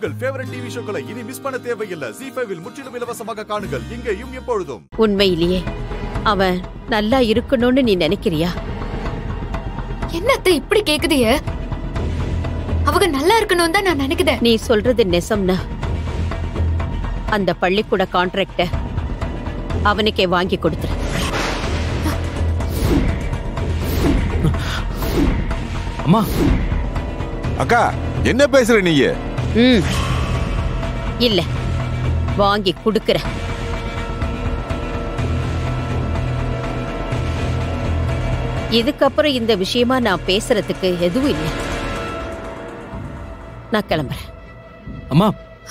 உங்கள் favourite TV ஷோக்களை இனி miss பண்ண தேவையில்லை ஜி ஃபைவில் முற்றிலும் இலவசமாக காணுங்கள் இங்கேயும் எப்பொழுதும் உண்மையிலேயே அவன் நல்லா இருக்கணும்னு நீ நினைக்கிறியா என்னத்த இப்படி கேக்குதிய அவங்க நல்லா இருக்கணும் தான் நான் நினைக்கிறேன் நீ சொல்றது நெசம்னா அந்த பள்ளிக்கூட கான்ட்ராக்ட அவனுக்கே வாங்கி கொடுத்துரு அம்மா அக்கா என்ன பேசுற நீங்க ம் இல்ல வாங்கி கொடுக்கற இதுக்கப்புறம் இந்த விஷயமா நான் பேசுறதுக்கு எதுவும் இல்லை நான் கிளம்புறேன் அம்மா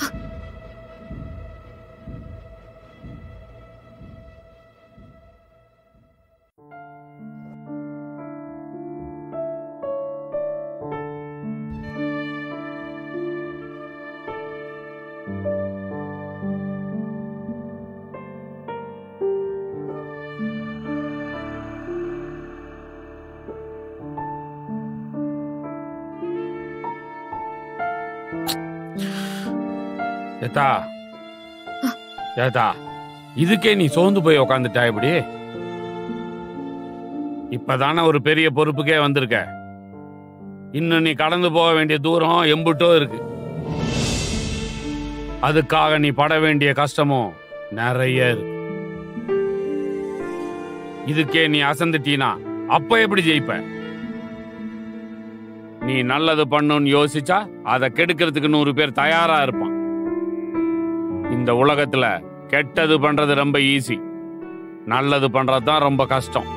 ஏத்தா ஏத்தா இதுக்கே நீ சோர்ந்து போய் உக்காந்துட்டா இப்படி இப்பதானே ஒரு பெரிய பொறுப்புக்கே வந்திருக்க இன்னும் நீ கடந்து போக வேண்டிய தூரம் எம்புட்டோ இருக்கு அதுக்காக நீ பட வேண்டிய கஷ்டமும் நிறைய இருக்கு இதுக்கே நீ அசந்துட்டீனா அப்ப எப்படி ஜெயிப்ப நீ நல்லது பண்ணுன்னு யோசிச்சா அதை கெடுக்கிறதுக்கு நூறு பேர் தயாரா இருப்பான் இந்த உலகத்துல கெட்டது பண்றது ரொம்ப ஈஸி நல்லது பண்றது தான் ரொம்ப கஷ்டம்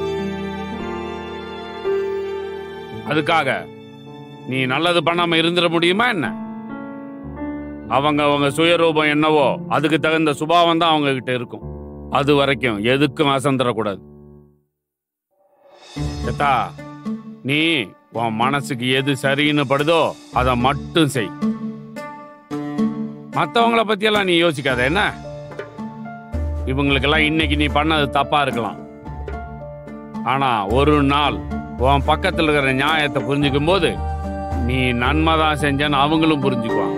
அதுக்காக நீ நல்லது பண்ணாம இருந்துட முடியுமா என்ன அவங்க அவங்க சுயரூபம் என்னவோ அதுக்கு தகுந்த சுபாவம் தான் அவங்க கிட்ட இருக்கும் அது வரைக்கும் எதுக்கும் அசந்துடக்கூடாது ஏத்தா நீ உன் மனசுக்கு எது சரின்னு படுதோ அதை மட்டும் செய் மத்தவங்கள பத்தியெல்லாம் நீ யோசிக்காத என்ன இவங்களுக்கெல்லாம் இன்னைக்கு நீ பண்ணது தப்பா இருக்கலாம் ஆனா ஒரு நாள் உன் பக்கத்துல இருக்கிற நியாயத்தை புரிஞ்சுக்கும் போது நீ நன்மை தான் செஞ்சேன்னு அவங்களும் புரிஞ்சுக்குவாங்க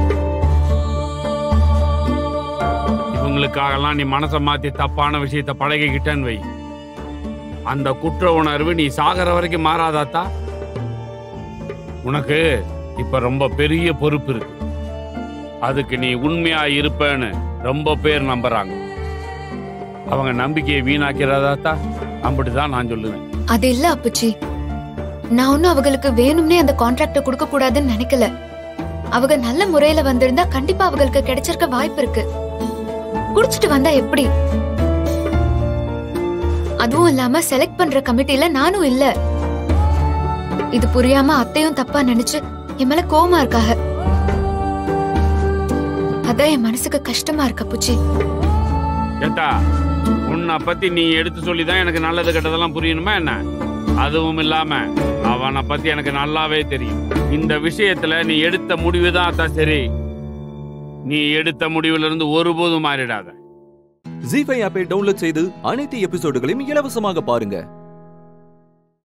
இவங்களுக்காகலாம் நீ மனசை மாத்தி தப்பான விஷயத்தை பழகிக்கிட்டேன்னு வை அந்த குற்ற உணர்வு நீ சாகர வரைக்கும் மாறாதாத்தா உனக்கு இப்ப ரொம்ப பெரிய பொறுப்பு இருக்கு அதுக்கு நீ உண்மையா இருப்பேன்னு ரொம்ப பேர் நம்புறாங்க அவங்க நம்பிக்கையை வீணாக்கிறதாத்தா அப்படிதான் நான் சொல்லுவேன் அது இல்ல அப்புச்சி நான் ஒன்னும் அவங்களுக்கு வேணும்னே அந்த கான்ட்ராக்ட கொடுக்க கூடாதுன்னு நினைக்கல அவங்க நல்ல முறையில வந்திருந்தா கண்டிப்பா அவங்களுக்கு கிடைச்சிருக்க வாய்ப்பு இருக்கு குடிச்சிட்டு வந்தா எப்படி அதுவும் இல்லாம செலக்ட் பண்ற கமிட்டில நானும் இல்ல இது புரியாம அத்தையும் தப்பா நினைச்சு என் மேல கோவமா இருக்காக அதான் என் மனசுக்கு கஷ்டமா இருக்கு அப்புச்சி ஏட்டா உன்னை பத்தி நீ எடுத்து சொல்லி தான் எனக்கு நல்லது கெட்டதெல்லாம் புரியணுமா என்ன அதுவும் இல்லாம அவனை பத்தி எனக்கு நல்லாவே தெரியும் இந்த விஷயத்துல நீ எடுத்த முடிவு தான் அத்தா சரி நீ எடுத்த முடிவுல இருந்து ஒருபோதும் மாறிடாத ஜி ஃபைவ் ஆப்பை டவுன்லோட் செய்து அனைத்து எபிசோடுகளையும் இலவசமாக பாருங்க